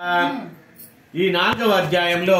ఈ నాలుగవ అధ్యాయంలో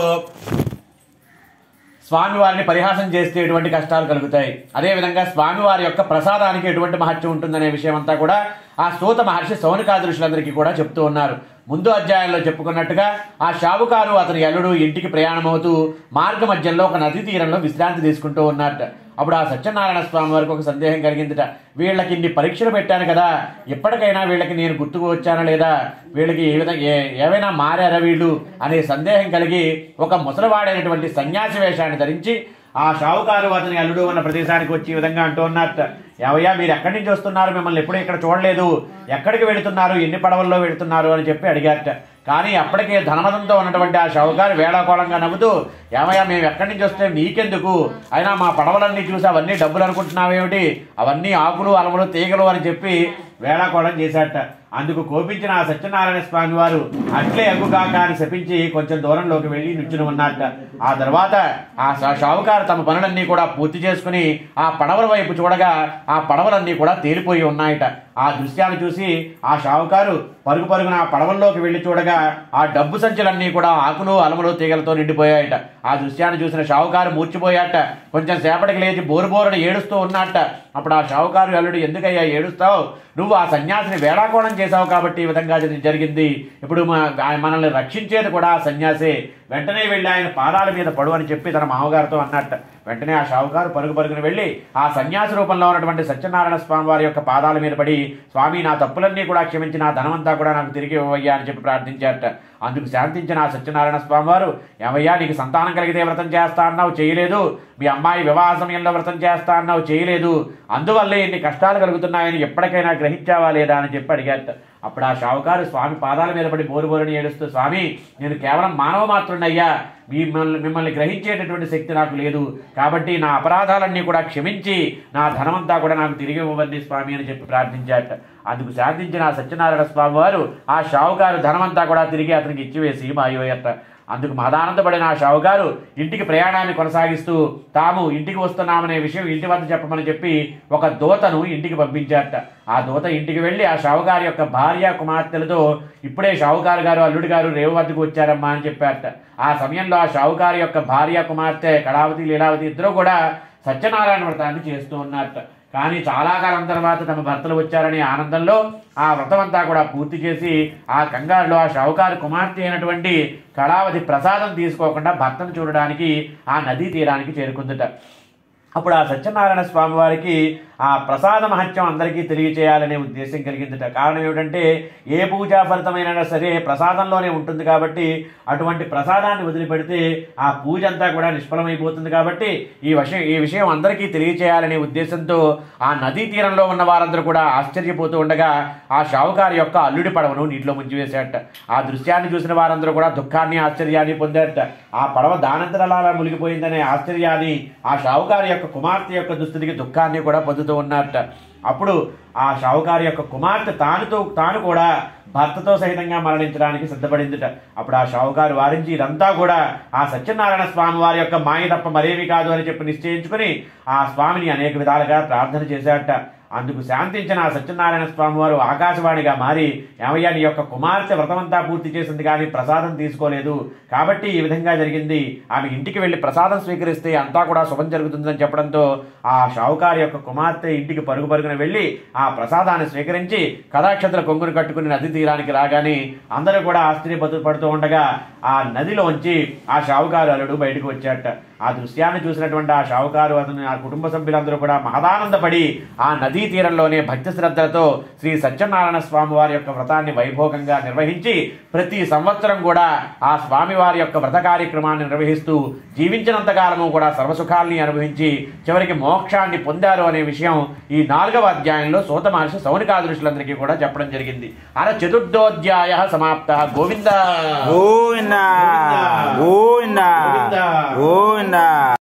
స్వామివారిని పరిహాసం చేస్తే ఎటువంటి కష్టాలు కలుగుతాయి అదేవిధంగా స్వామివారి యొక్క ప్రసాదానికి ఎటువంటి మహత్యం ఉంటుందనే విషయం అంతా కూడా ఆ సూత మహర్షి సౌనికాదృశులందరికీ కూడా చెప్తూ ఉన్నారు ముందు అధ్యాయంలో చెప్పుకున్నట్టుగా ఆ షావుకారు అతని ఎల్లుడు ఇంటికి ప్రయాణమవుతూ మార్గ మధ్యంలో ఒక నదీ తీరంలో విశ్రాంతి తీసుకుంటూ ఉన్నారట అప్పుడు ఆ సత్యనారాయణ స్వామి వారికి ఒక సందేహం కలిగిందిట వీళ్ళకి ఇన్ని పరీక్షలు పెట్టాను కదా ఎప్పటికైనా వీళ్ళకి నేను గుర్తుకు వచ్చానా లేదా వీళ్ళకి ఏ విధంగా ఏ- ఏవైనా మారారా వీళ్ళు అనే సందేహం కలిగి ఒక ముసలివాడైనటువంటి సన్యాసి వేషాన్ని ధరించి ఆ షావుకారు అతని అల్లుడు ఉన్న ప్రదేశానికి వచ్చి ఈ విధంగా అంటూ ఉన్నారట ఏవయ్యా మీరు ఎక్కడి నుంచి వస్తున్నారు మిమ్మల్ని ఎప్పుడూ ఇక్కడ చూడలేదు ఎక్కడికి వెళుతున్నారు ఎన్ని పడవల్లో వెళుతున్నారు అని చెప్పి అడిగారట కానీ అప్పటికే ధనమదంతో ఉన్నటువంటి ఆ షావుకారు వేళాకోళంగా నవ్వుతూ ఏమయ్యా మేము ఎక్కడి నుంచి వస్తే నీకెందుకు అయినా మా పడవలన్నీ చూసి అవన్నీ డబ్బులు అనుకుంటున్నావేమిటి అవన్నీ ఆకులు అలములు తీగలు అని చెప్పి వేళాకోళం చేశారట అందుకు కోపించిన ఆ సత్యనారాయణ స్వామి వారు అట్లే అగ్గుగాక అని శపించి కొంచెం దూరంలోకి వెళ్ళి నుంచుని ఉన్నట్ట ఆ తర్వాత ఆ షా- షావుకారు తమ పనులన్నీ కూడా పూర్తి చేసుకుని ఆ పడవల వైపు చూడగా ఆ పడవలన్నీ కూడా తేలిపోయి ఉన్నాయట ఆ దృశ్యాన్ని చూసి ఆ షావుకారు పరుగు పరుగున ఆ పడవల్లోకి వెళ్లి చూడగా ఆ డబ్బు సంచులన్నీ కూడా ఆకులు అలములు తీగలతో నిండిపోయాయట ఆ దృశ్యాన్ని చూసిన షావుకారు మూర్చిపోయాట కొంచెం సేపటికి లేచి బోరు బోరుని ఏడుస్తూ ఉన్నట్ట అప్పుడు ఆ షావుకారు అల్లుడు ఎందుకయ్యా ఏడుస్తావు నువ్వు ఆ సన్యాసిని వేళాకోళం చేశావు కాబట్టి ఈ విధంగా ఇది జరిగింది ఇప్పుడు మా- ఆయన మనల్ని రక్షించేది కూడా ఆ సన్యాసే వెంటనే వెళ్ళి ఆయన పాదాల మీద పడు అని చెప్పి తన మామగారితో అన్నట్ట వెంటనే ఆ షావుకారు పరుగు పరుగున వెళ్ళి ఆ సన్యాసి రూపంలో ఉన్నటువంటి సత్యనారాయణ స్వామి వారి యొక్క పాదాల మీద పడి స్వామి నా తప్పులన్నీ కూడా క్షమించి నా ధనమంతా కూడా నాకు తిరిగి ఇవ్వయ్యా అని చెప్పి ప్రార్థించారట అందుకు శాంతించిన ఆ సత్యనారాయణ స్వామి వారు ఏమయ్యా నీకు సంతానం కలిగితే వ్రతం చేస్తా అన్నావు చేయలేదు మీ అమ్మాయి వివాహ సమయంలో వ్రతం చేస్తా అన్నావు చేయలేదు అందువల్లే ఇన్ని కష్టాలు కలుగుతున్నాయని ఎప్పటికైనా గ్రహించావా లేదా అని చెప్పి అడిగారట అప్పుడు ఆ షావుకారు స్వామి పాదాల మీద పడి బోరు బోరుని ఏడుస్తూ స్వామి నేను కేవలం మానవ మాత్రున్నయ్యా మిమ్మల్ని మిమ్మల్ని గ్రహించేటటువంటి శక్తి నాకు లేదు కాబట్టి నా అపరాధాలన్నీ కూడా క్షమించి నా ధనమంతా కూడా నాకు తిరిగి ఇవ్వండి స్వామి అని చెప్పి ప్రార్థించారట అందుకు శాంతించిన ఆ సత్యనారాయణ స్వామి వారు ఆ షావుకారు ధనమంతా కూడా తిరిగి అతనికి ఇచ్చివేసి మాయమయ్యట అందుకు మదానందపడిన ఆ షావుగారు ఇంటికి ప్రయాణాన్ని కొనసాగిస్తూ తాము ఇంటికి వస్తున్నామనే విషయం ఇంటి వద్ద చెప్పమని చెప్పి ఒక దూతను ఇంటికి పంపించారట ఆ దూత ఇంటికి వెళ్ళి ఆ షావుగారి యొక్క భార్య కుమార్తెలతో ఇప్పుడే షావుకారు గారు అల్లుడి గారు రేవు వద్దకు వచ్చారమ్మా అని చెప్పారట ఆ సమయంలో ఆ షావుకారి యొక్క భార్య కుమార్తె కళావతి లీలావతి ఇద్దరు కూడా సత్యనారాయణ వ్రతాన్ని చేస్తూ ఉన్నారట కానీ చాలా కాలం తర్వాత తమ భర్తలు వచ్చారనే ఆనందంలో ఆ వ్రతం అంతా కూడా పూర్తి చేసి ఆ కంగారులో ఆ షావుకారు కుమార్తె అయినటువంటి కళావతి ప్రసాదం తీసుకోకుండా భర్తను చూడడానికి ఆ నదీ తీరానికి చేరుకుందట అప్పుడు ఆ సత్యనారాయణ స్వామి వారికి ఆ ప్రసాద మహత్యం అందరికీ తెలియచేయాలనే ఉద్దేశం కలిగిందట కారణం ఏమిటంటే ఏ పూజా ఫలితమైనా సరే ప్రసాదంలోనే ఉంటుంది కాబట్టి అటువంటి ప్రసాదాన్ని వదిలిపెడితే ఆ పూజ అంతా కూడా నిష్ఫలమైపోతుంది కాబట్టి ఈ విషయం ఈ విషయం అందరికీ తెలియచేయాలనే ఉద్దేశంతో ఆ నదీ తీరంలో ఉన్న వారందరూ కూడా ఆశ్చర్యపోతూ ఉండగా ఆ షావుకారి యొక్క అల్లుడి పడవను నీటిలో ముంచివేశారట ఆ దృశ్యాన్ని చూసిన వారందరూ కూడా దుఃఖాన్ని ఆశ్చర్యాన్ని పొందారట ఆ పడవ దానంతరలా మునిగిపోయిందనే ఆశ్చర్యాన్ని ఆ షావుకారి యొక్క కుమార్తె యొక్క దుస్థితికి దుఃఖాన్ని కూడా పొందుతూ ఉన్నారట అప్పుడు ఆ షావుకారి యొక్క కుమార్తె తానుతో తాను కూడా భర్తతో సహితంగా మరణించడానికి సిద్ధపడిందిట అప్పుడు ఆ షావుకారు వారించి ఇదంతా కూడా ఆ సత్యనారాయణ స్వామి వారి యొక్క మాయ తప్ప మరేమి కాదు అని చెప్పి నిశ్చయించుకుని ఆ స్వామిని అనేక విధాలుగా ప్రార్థన చేశారట అందుకు శాంతించిన ఆ సత్యనారాయణ స్వామి వారు ఆకాశవాణిగా మారి ఏమయ్యా నీ యొక్క కుమార్తె వ్రతమంతా పూర్తి చేసింది కానీ ప్రసాదం తీసుకోలేదు కాబట్టి ఈ విధంగా జరిగింది ఆమె ఇంటికి వెళ్ళి ప్రసాదం స్వీకరిస్తే అంతా కూడా శుభం జరుగుతుందని చెప్పడంతో ఆ షావుకారి యొక్క కుమార్తె ఇంటికి పరుగు పరుగున వెళ్ళి ఆ ప్రసాదాన్ని స్వీకరించి కథాక్షత్ర కొంగును కట్టుకుని నది తీరానికి రాగానే అందరూ కూడా ఆశ్చర్యపడు పడుతూ ఉండగా ఆ నదిలోంచి ఆ షావుకారు అల్లుడు బయటకు వచ్చాట ఆ దృశ్యాన్ని చూసినటువంటి ఆ షావుకారు అతను ఆ కుటుంబ సభ్యులందరూ కూడా మహదానందపడి ఆ నదీ తీరంలోనే భక్తి శ్రద్ధలతో శ్రీ సత్యనారాయణ స్వామి వారి యొక్క వ్రతాన్ని వైభోగంగా నిర్వహించి ప్రతి సంవత్సరం కూడా ఆ స్వామి వారి యొక్క వ్రత కార్యక్రమాన్ని నిర్వహిస్తూ జీవించినంత కాలము కూడా సర్వసుఖాల్ని అనుభవించి చివరికి మోక్షాన్ని పొందారు అనే విషయం ఈ నాలుగవ అధ్యాయంలో సూత మహర్షి సౌనికాదృష్టులందరికీ కూడా చెప్పడం జరిగింది అర చతుర్థోధ్యాయ సమాప్త గోవింద గోవిందా గోవిందా గోవిందా. గోవిందా